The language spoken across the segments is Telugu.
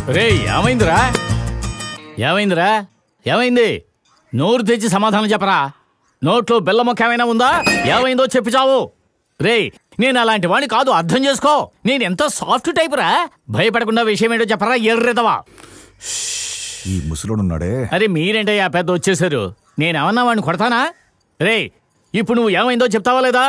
రే ఏమైందిరా ఏమైందిరా ఏమైంది నోరు తెచ్చి సమాధానం చెప్పరా నోట్లో బెల్ల మొక్క ఏమైనా ఉందా ఏమైందో చెప్పి చావు రే నేను అలాంటి వాడిని కాదు అర్థం చేసుకో నేను ఎంతో సాఫ్ట్ టైప్ రా భయపడకుండా విషయం ఏంటో చెప్పరా ఎర్రెదవా ఈ ముసలోడున్నాడే అరే మీరేంటయ్యా పెద్ద వచ్చేసారు నేనేమన్నా వాడిని కొడతానా రే ఇప్పుడు నువ్వు ఏమైందో చెప్తావా లేదా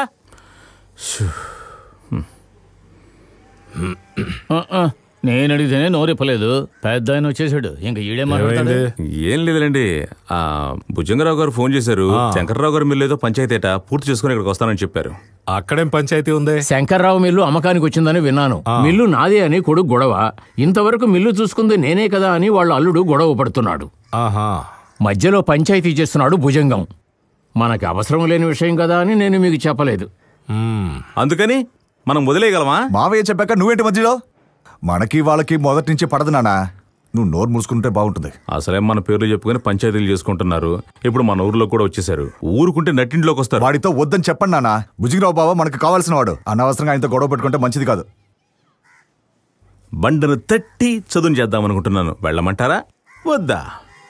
ఆ, ఆ, నేను అడిగితేనే నోరిప్పలేదు పెద్ద ఆయన వచ్చేసాడు ఇంకా ఈడే మాట్లాడతాడు ఏం లేదులేండి ఆ భుజంగరావు గారు ఫోన్ చేశారు శంకర్రావు గారు మీరు ఏదో పంచాయతీ ఏటా పూర్తి చేసుకుని ఇక్కడికి వస్తానని చెప్పారు అక్కడేం పంచాయతీ ఉంది శంకర్రావు మిల్లు అమ్మకానికి వచ్చిందని విన్నాను మిల్లు నాదే అని కొడుకు గొడవ ఇంతవరకు మిల్లు చూసుకుంది నేనే కదా అని వాళ్ళ అల్లుడు గొడవ పడుతున్నాడు ఆహా మధ్యలో పంచాయతీ చేస్తున్నాడు భుజంగం మనకి అవసరం లేని విషయం కదా అని నేను మీకు చెప్పలేదు మ్మ్. అందుకని మనం వదిలేయగలమా మావయ్య చెప్పాక నువ్వేంటి మధ్యలో మనకి వాళ్ళకి మొదటి నుంచి పడదు నానా నువ్వు నోరు మూసుకుంటే బాగుంటుంది అసలే మన పేర్లు చెప్పుకొని పంచాయతీలు చేసుకుంటున్నారు ఇప్పుడు మన ఊర్లో కూడా వచ్చేసారు ఊరుకుంటే నట్టింట్లోకి వస్తారు వాడితో వద్దని చెప్పండి నాన్న భుజిగిరావు బావ మనకు కావాల్సిన వాడు అనవసరంగా ఆయనతో గొడవ పెట్టుకుంటే మంచిది కాదు బండను తట్టి చదును చేద్దాం అనుకుంటున్నాను వెళ్ళమంటారా వద్దా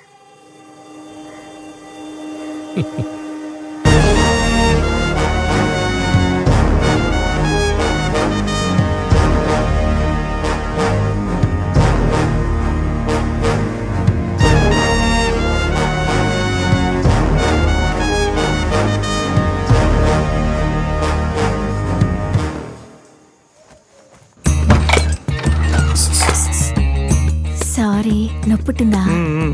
సారీ నొప్పుతుందా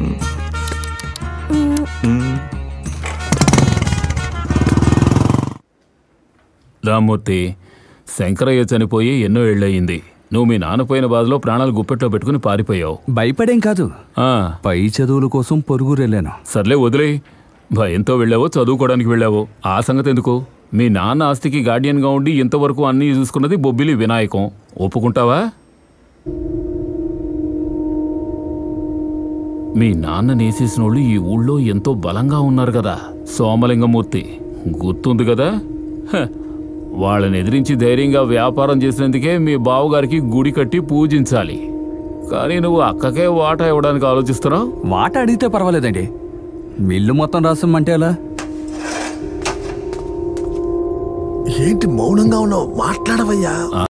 రామూర్తి శంకరయ్య చనిపోయి ఎన్నో ఏళ్ళయింది నువ్వు మీ నాన్న పోయిన బాధలో ప్రాణాలు గుప్పెట్లో పెట్టుకుని పారిపోయావు భయపడేం కాదు ఆ, పై చదువుల కోసం పొరుగురెళ్ళాను సర్లే వదిలే భయంతో వెళ్ళావో చదువుకోవడానికి వెళ్ళావో ఆ సంగతి ఎందుకు మీ నాన్న ఆస్తికి గార్డియన్గా ఉండి ఇంతవరకు అన్నీ చూసుకున్నది బొబ్బిలి వినాయకం ఒప్పుకుంటావా మీ నాన్న నేసేసిన వాళ్ళు ఈ ఊళ్ళో ఎంతో బలంగా ఉన్నారు కదా సోమలింగమూర్తి గుర్తుంది కదా హ, వాళ్ళని ఎదిరించి ధైర్యంగా వ్యాపారం చేసినందుకే మీ బావగారికి గుడి కట్టి పూజించాలి కానీ నువ్వు అక్కకే వాటా ఇవ్వడానికి ఆలోచిస్తున్నావు వాట అడిగితే పర్వాలేదండి మిల్లు మొత్తం రాసమంటే ఎలా ఏంటి మౌనంగా ఉన్నావు మాట్లాడవయ్యా ఆ,